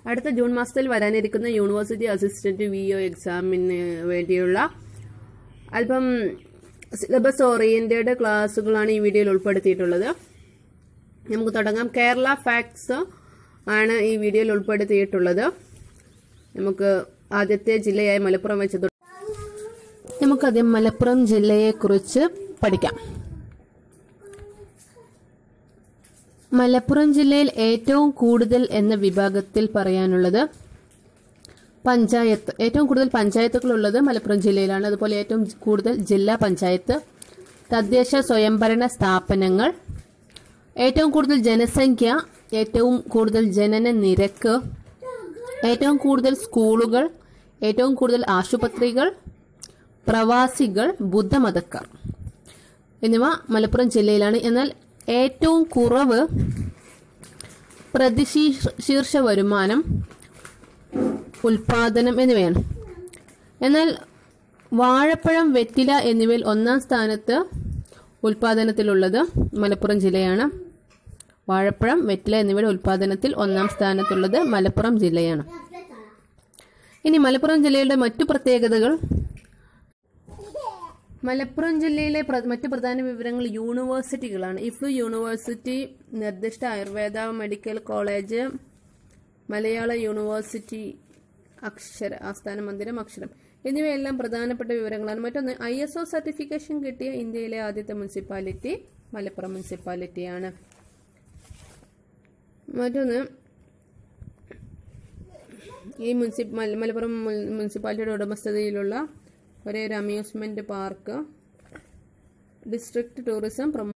അടുത്ത ജൂൺ മാസത്തിൽ വരാനിരിക്കുന്ന യൂണിവേഴ്സിറ്റി അസിസ്റ്റന്റ് വി ഒ എക്സാമിന് വേണ്ടിയുള്ള അല്പം സിലബസ് ഓറിയന്റഡ് ക്ലാസ്സുകളാണ് ഈ വീഡിയോയിൽ ഉൾപ്പെടുത്തിയിട്ടുള്ളത് നമുക്ക് തുടങ്ങാം കേരള ഫാക്ട്സ് ആണ് ഈ വീഡിയോയിൽ ഉൾപ്പെടുത്തിയിട്ടുള്ളത് നമുക്ക് ആദ്യത്തെ ജില്ലയായ മലപ്പുറം വെച്ച് തൊ- നമുക്കാദ്യം മലപ്പുറം ജില്ലയെക്കുറിച്ച് പഠിക്കാം മലപ്പുറം ജില്ലയിൽ ഏറ്റവും കൂടുതൽ എന്ന വിഭാഗത്തിൽ പറയാനുള്ളത് പഞ്ചായത്ത് ഏറ്റവും കൂടുതൽ പഞ്ചായത്തുകളുള്ളത് മലപ്പുറം ജില്ലയിലാണ് അതുപോലെ ഏറ്റവും കൂടുതൽ ജില്ലാ പഞ്ചായത്ത് തദ്ദേശ സ്വയംഭരണ സ്ഥാപനങ്ങൾ ഏറ്റവും കൂടുതൽ ജനസംഖ്യ ഏറ്റവും കൂടുതൽ ജനന നിരക്ക് ഏറ്റവും കൂടുതൽ സ്കൂളുകൾ ഏറ്റവും കൂടുതൽ ആശുപത്രികൾ പ്രവാസികൾ ബുദ്ധമതക്കാർ എന്നിവ മലപ്പുറം ജില്ലയിലാണ് എന്നാൽ ഏറ്റവും കുറവ് പ്രതിശീർഷ വരുമാനം ഉൽപാദനം എന്നിവയാണ് എന്നാൽ വാഴപ്പഴം വെറ്റില എന്നിവയിൽ ഒന്നാം സ്ഥാനത്ത് ഉൽപാദനത്തിലുള്ളത് മലപ്പുറം ജില്ലയാണ് വാഴപ്പഴം വെറ്റില എന്നിവയുടെ ഉൽപാദനത്തിൽ ഒന്നാം സ്ഥാനത്തുള്ളത് മലപ്പുറം ജില്ലയാണ് ഇനി മലപ്പുറം ജില്ലയുടെ മറ്റു പ്രത്യേകതകൾ മലപ്പുറം ജില്ലയിലെ പ്ര- മറ്റ് പ്രധാന വിവരങ്ങൾ യൂണിവേഴ്സിറ്റികളാണ് ഇഫ്ലു യൂണിവേഴ്സിറ്റി നിർദ്ദിഷ്ട Ayurveda medical college Malayala university അക്ഷര ആസ്ഥാന മന്ദിരം അക്ഷരം എന്നിവയെല്ലാം പ്രധാനപ്പെട്ട വിവരങ്ങളാണ് മറ്റൊന്ന് ഐ എസ് ഒ സർട്ടിഫിക്കേഷൻ കിട്ടിയ ഇന്ത്യയിലെ ആദ്യത്തെ മുനിസിപ്പാലിറ്റി മലപ്പുറം മുനിസിപ്പാലിറ്റിയാണ് മറ്റൊന്ന് ഈ മുനിസിപ്പ മല- മലപ്പുറം മുൽ- മുനിസിപ്പാലിറ്റിയുടെ ഉടമസ്ഥതയിലുള്ള ഒരേ ഒരു amusement park district tourism promo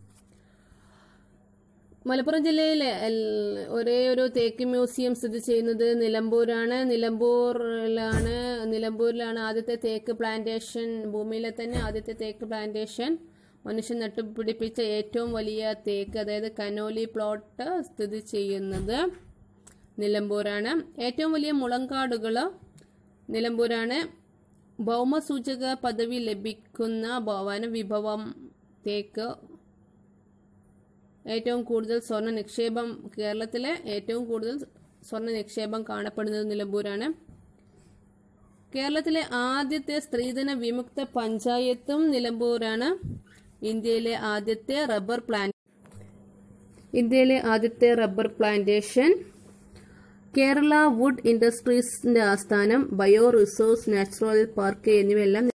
Malappuram ജില്ലയിലെ എൽ- ഒരേ ഒരു തേക്ക് മ്യൂസിയം സ്ഥിതി ചെയ്യുന്നത് നിലമ്പൂരാണ് നിലമ്പൂരിലാണ് നിലമ്പൂരിലാണ് ആദ്യത്തെ തേക്ക് പ്ലാന്റേഷൻ ഭൂമിയിലെ തന്നെ ആദ്യത്തെ തേക്ക് പ്ലാന്റേഷൻ മനുഷ്യൻ നട്ടുപിടിപ്പിച്ച ഏറ്റവും വലിയ തേക്ക് അതായത് കനോലി പ്ലോട്ട് സ്ഥിതി ചെയ്യുന്നത് നിലമ്പൂരാണ് ഏറ്റവും വലിയ മുളങ്കാടുകൾ നിലമ്പൂരാണ് ഭൗമസൂചക പദവി ലഭിക്കുന്ന ഭ- വനവിഭവം തേക്ക് ഏറ്റവും കൂടുതൽ സ്വർണ്ണ നിക്ഷേപം കേരളത്തിലെ ഏറ്റവും കൂടുതൽ സ്വർണ്ണ നിക്ഷേപം കാണപ്പെടുന്നത് നിലമ്പൂരാണ് കേരളത്തിലെ ആദ്യത്തെ സ്ത്രീധന വിമുക്ത പഞ്ചായത്തും നിലമ്പൂരാണ് ഇന്ത്യയിലെ ആദ്യത്തെ റബ്ബർ പ്ലാന്റ് ഇന്ത്യയിലെ ആദ്യത്തെ റബ്ബർ പ്ലാന്റേഷൻ കേരള വുഡ് ഇൻഡസ്ട്രീസിന്റെ ആസ്ഥാനം ബയോ റിസോഴ്സ് നാച്ചുറൽ പാർക്ക് എന്നിവയെല്ലാം